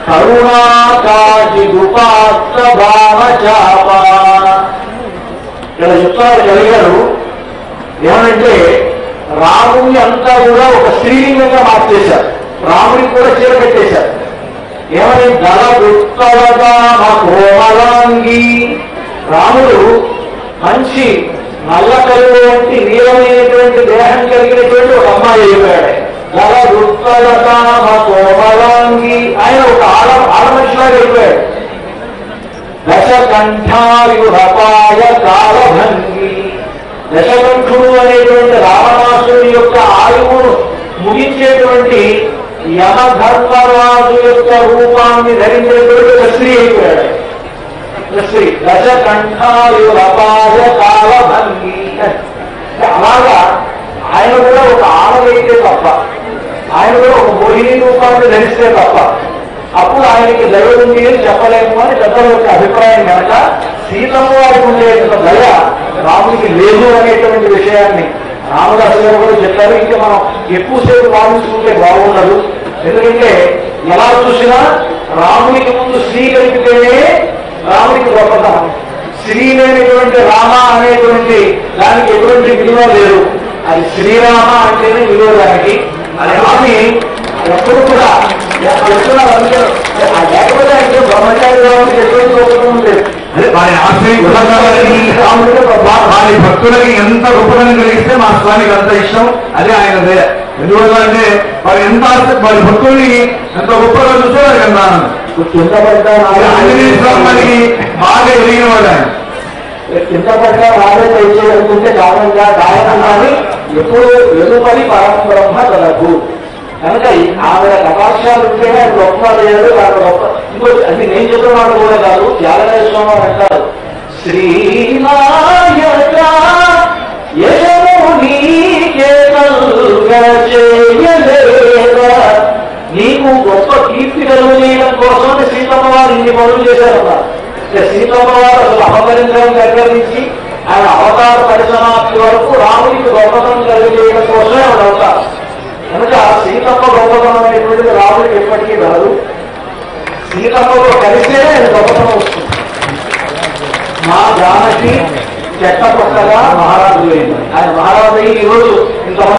కరుణాకాశి గుపాత్ర భావ చాప ఇలా చెప్తారు కలిగారు ఏమనంటే రాముని అంతా కూడా ఒక స్త్రీలింగంగా మార్చేశారు రాముడికి కూడా చీర కట్టేశారు ఏమని దళ ఉత్తరగా కోమలాంగి రాముడు మంచి నల్ల కలుగు వంటి నీలమైనటువంటి దేహం కలిగినటువంటి ఒక అమ్మాయి అయిపోయాడు దళ ఉత్తరగా కోమలాంగి ఆయన ఒక ఆడ ఆడ మనిషిలాగా అయిపోయాడు దశకంఠాయుధపాయ కాలభంగి దశకంఠుడు అనేటువంటి రావణాసుడి యొక్క ఆయువును ముగించేటువంటి యమధర్మరాజు యొక్క రూపాన్ని ధరించేటువంటి ఒక స్త్రీ అయిపోయాడు ఒక స్త్రీ దశకంఠాయుధపాయ కాలభంగి అలాగా ఆయన కూడా ఒక ఆడదైతే తప్ప ఆయన కూడా ఒక మోహిని రూపాన్ని ధరిస్తే తప్ప అప్పుడు ఆయనకి దయ ఉంది అని చెప్పలేము అని పెద్దల యొక్క అభిప్రాయం కనుక సీతమ్మ వారికి ఉండేటువంటి దయ రాముడికి లేదు అనేటువంటి విషయాన్ని రామదాసు గారు కూడా చెప్పారు ఇంకా మనం ఎక్కువసేపు వాదించుకుంటే బాగుండదు ఎందుకంటే ఎలా చూసినా రాముడికి ముందు స్త్రీ కలిపితేనే రాముడికి గొప్పతనం స్త్రీ లేనటువంటి రామ అనేటువంటి దానికి ఎటువంటి విలువ లేదు అది శ్రీరామ అంటేనే విలువ దానికి అది రామి ఎప్పుడు కూడా ఎక్కడ ఆ లేకపోతే అంటే బ్రహ్మచారి రాముడికి ఎటువంటి గొప్పతనం లేదు అదే వారి ఆశ్రయం ఉన్నవారికి రాముడికి ఒక బా- వారి భక్తులకి ఎంత గొప్పదనం కలిగిస్తే మా స్వామికి అంత ఇష్టం అదే ఆయన దయ ఎందువల్ల అంటే వారు ఎంత ఆస్తి- వారి భక్తుల్ని ఎంత గొప్పగా చూస్తే వారికి ఎంత ఆనందం కింద పడ్డా అది ఆంజనేయ స్వామి మనకి బాగా ఎదిగిన వాడు ఆయన కింద పడ్డా రాజే తెచ్చేయనుకుంటే కారణంగా గాయనం కానీ ఎప్పుడు వెలుపలి పరమ బ్రహ్మ తనకు కనుక ఈ ఆవిడ కటాక్షాలు ఉంటేనే ఆయన గొప్ప లేదు ఆవిడ గొప్ప ఇంకో అది నేను చెప్పిన మాట కూడా కాదు త్యాగరాజ స్వామి వారు అంటారు శ్రీనాయక యశము నీకే కలుగ చేయలేదా నీకు గొప్ప కీర్తి కలుగజేయడం కోసం సీతమ్మ వారు ఇన్ని పనులు చేశారన్నారు అంటే సీతమ్మ వారు అసలు అపహరించడం దగ్గర నుంచి ఆయన అవతార పరిసమాప్తి వరకు రాముడికి గొప్పతనం కలిగజేయడం కోసమే ఆవిడ అవతారం కనుక సీతమ్మ గొప్పతనం అనేటువంటిది రాముడికి ఎప్పటికీ రాదు సీతమ్మతో కలిస్తే ఆయన గొప్పతనం వస్తుంది మా జానకి చెట్ట పక్కగా మహారాజు అయింది ఆయన మహారాజు అయ్యి ఈరోజు ఇంత